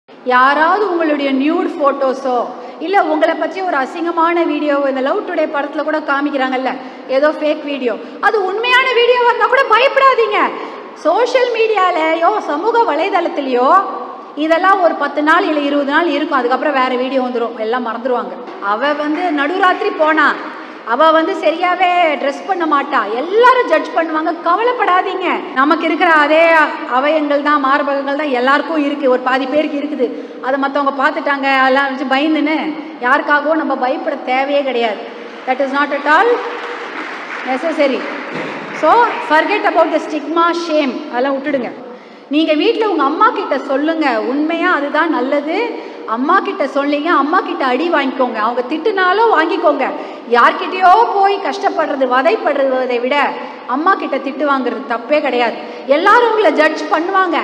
யாராவது உங்களுடைய நியூட் ஃபோட்டோஸோ இல்லை உங்களை பற்றி ஒரு அசிங்கமான வீடியோ இந்த லவ் டுடே படத்தில் கூட காமிக்கிறாங்கல்ல ஏதோ ஃபேக் வீடியோ அது உண்மையான வீடியோ வந்தால் கூட பயப்படாதீங்க சோஷியல் மீடியாலேயோ சமூக வலைதளத்திலேயோ இதெல்லாம் ஒரு பத்து நாள் இல்லை இருபது நாள் இருக்கும் அதுக்கப்புறம் வேற வீடியோ வந்துடும் எல்லாம் மறந்துடுவாங்க அவ வந்து நடுராத்திரி போனா அவ வந்து சரியாவே ட்ரெஸ் பண்ண மாட்டா எல்லாரும் ஜட்ஜ் பண்ணுவாங்க கவலைப்படாதீங்க நமக்கு இருக்கிற அதே அவயங்கள் தான் மார்பகங்கள் தான் எல்லாருக்கும் இருக்கு ஒரு பாதி பேருக்கு இருக்குது அதை மற்றவங்க பார்த்துட்டாங்க எல்லாம் வச்சு பயந்துன்னு யாருக்காகவும் நம்ம பயப்பட தேவையே கிடையாது that is not at all necessary so forget about the stigma shame அதெல்லாம் விட்டுடுங்க நீங்கள் வீட்டில் உங்கள் அம்மா கிட்ட சொல்லுங்க உண்மையாக அதுதான் நல்லது அம்மா கிட்ட சொன்னீங்க அம்மா கிட்ட அடி வாங்கிக்கோங்க அவங்க திட்டுனாலும் வாங்கிக்கோங்க யார்கிட்டயோ போய் கஷ்டப்படுறது வதைப்படுறதை விட அம்மா கிட்ட திட்டு வாங்குறது தப்பே கிடையாது எல்லாரும் உங்களை ஜட்ஜ் பண்ணுவாங்க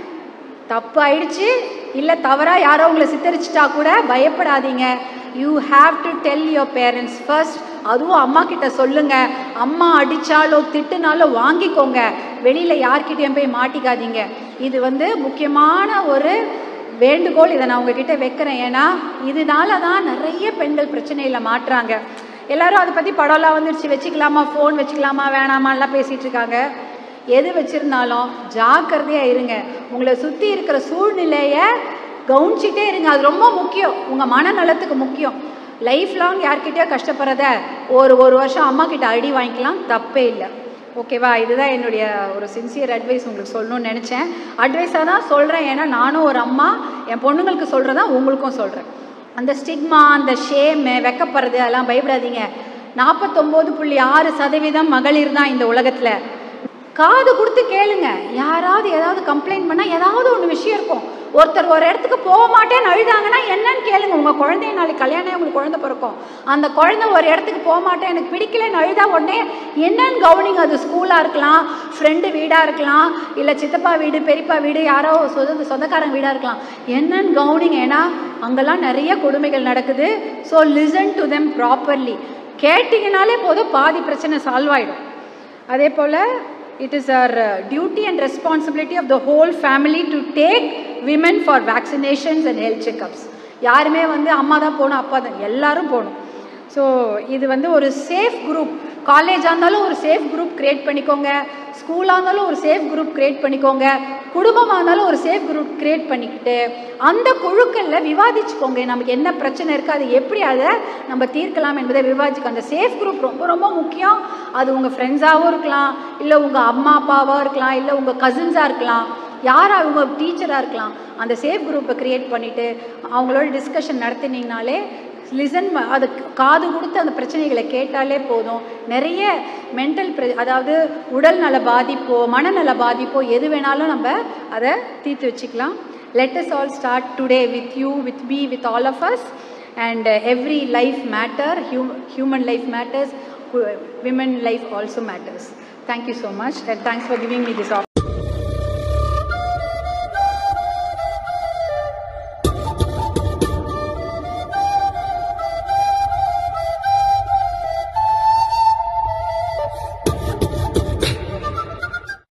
தப்பு ஆயிடுச்சு இல்லை தவறாக யாரோ உங்களை சித்தரிச்சிட்டா கூட பயப்படாதீங்க you have to tell your parents first அதுவும் அம்மா கிட்ட சொல்லுங்க அம்மா அடித்தாலோ திட்டுனாலோ வாங்கிக்கோங்க வெளியில் யார்கிட்டயும் போய் மாட்டிக்காதீங்க இது வந்து முக்கியமான ஒரு வேண்டுகோள் இதை நான் உங்ககிட்ட வைக்கிறேன் ஏன்னா இதனால தான் நிறைய பெண்கள் பிரச்சனையில் மாட்டுறாங்க எல்லாரும் அதை பற்றி படம்லாம் வந்துடுச்சு வச்சுக்கலாமா ஃபோன் வச்சுக்கலாமா வேணாமான்லாம் பேசிகிட்டு இருக்காங்க எது வச்சுருந்தாலும் ஜாக்கிரதையாக இருங்க உங்களை சுற்றி இருக்கிற சூழ்நிலையை கவனிச்சிட்டே இருங்க அது ரொம்ப முக்கியம் உங்கள் மனநலத்துக்கு முக்கியம் லைஃப் லாங் யார்கிட்டயோ கஷ்டப்படுறத ஒரு ஒரு வருஷம் அம்மா கிட்ட அடி வாங்கிக்கலாம் தப்பே இல்லை ஓகேவா இதுதான் என்னுடைய ஒரு சின்சியர் அட்வைஸ் உங்களுக்கு சொல்லணும்னு நினச்சேன் அட்வைஸாக தான் சொல்கிறேன் ஏன்னா நானும் ஒரு அம்மா என் பொண்ணுங்களுக்கு சொல்கிறதா உங்களுக்கும் சொல்கிறேன் அந்த ஸ்டிக்மா அந்த ஷேமு வெக்கப்படுறது அதெல்லாம் பயப்படாதீங்க நாற்பத்தொம்போது புள்ளி ஆறு சதவீதம் மகளிர் தான் இந்த உலகத்தில் காது கொடுத்து கேளுங்க யாராவது ஏதாவது கம்ப்ளைண்ட் பண்ணால் ஏதாவது ஒன்று விஷயம் இருக்கும் ஒருத்தர் ஒரு இடத்துக்கு போக மாட்டேன்னு அழுதாங்கன்னா என்னன்னு கேளுங்க உங்கள் குழந்தைய நாளைக்கு கல்யாணம் உங்களுக்கு குழந்தை பிறக்கும் அந்த குழந்தை ஒரு இடத்துக்கு போக மாட்டேன் எனக்கு பிடிக்கலன்னு அழுதா உடனே என்னன்னு கவனிங்க அது ஸ்கூலாக இருக்கலாம் ஃப்ரெண்டு வீடாக இருக்கலாம் இல்லை சித்தப்பா வீடு பெரியப்பா வீடு யாரோ சொந்த சொந்தக்காரங்க வீடாக இருக்கலாம் என்னன்னு கவனிங்க ஏன்னா அங்கெல்லாம் நிறைய கொடுமைகள் நடக்குது so listen to them properly கேட்டிங்கனாலே போதும் பாதி பிரச்சனை சால்வ் ஆகிடும் அதே போல் it is our uh, duty and responsibility of the whole family to take women for vaccinations and health checkups யாருமே வந்து அம்மா தான் போகணும் அப்பா தான் எல்லாரும் போகணும் ஸோ இது வந்து ஒரு சேஃப் குரூப் காலேஜாக இருந்தாலும் ஒரு சேஃப் குரூப் க்ரியேட் பண்ணிக்கோங்க ஸ்கூலாக இருந்தாலும் ஒரு சேஃப் குரூப் க்ரியேட் பண்ணிக்கோங்க குடும்பமாக இருந்தாலும் ஒரு சேஃப் குரூப் க்ரியேட் பண்ணிக்கிட்டு அந்த குழுக்களில் விவாதிச்சுக்கோங்க நமக்கு என்ன பிரச்சனை இருக்குது அது எப்படி அதை நம்ம தீர்க்கலாம் என்பதை விவாதிச்சுக்கோ அந்த சேஃப் குரூப் ரொம்ப ரொம்ப முக்கியம் அது உங்கள் ஃப்ரெண்ட்ஸாகவும் இருக்கலாம் இல்லை உங்கள் அம்மா அப்பாவாக இருக்கலாம் இல்லை உங்கள் கசின்ஸாக இருக்கலாம் யார் அவங்க டீச்சராக இருக்கலாம் அந்த சேஃப் குரூப்பை க்ரியேட் பண்ணிவிட்டு அவங்களோட டிஸ்கஷன் நடத்தினீங்கனாலே லிசன் அது காது கொடுத்து அந்த பிரச்சனைகளை கேட்டாலே போதும் நிறைய மென்டல் ப்ரெ அதாவது உடல் நல பாதிப்போ மனநல பாதிப்போ எது வேணாலும் நம்ம அதை தீர்த்து வச்சுக்கலாம் let us all start today with you with me with all of us and every life matter hu human life matters women life also matters thank you so much and thanks for giving me this of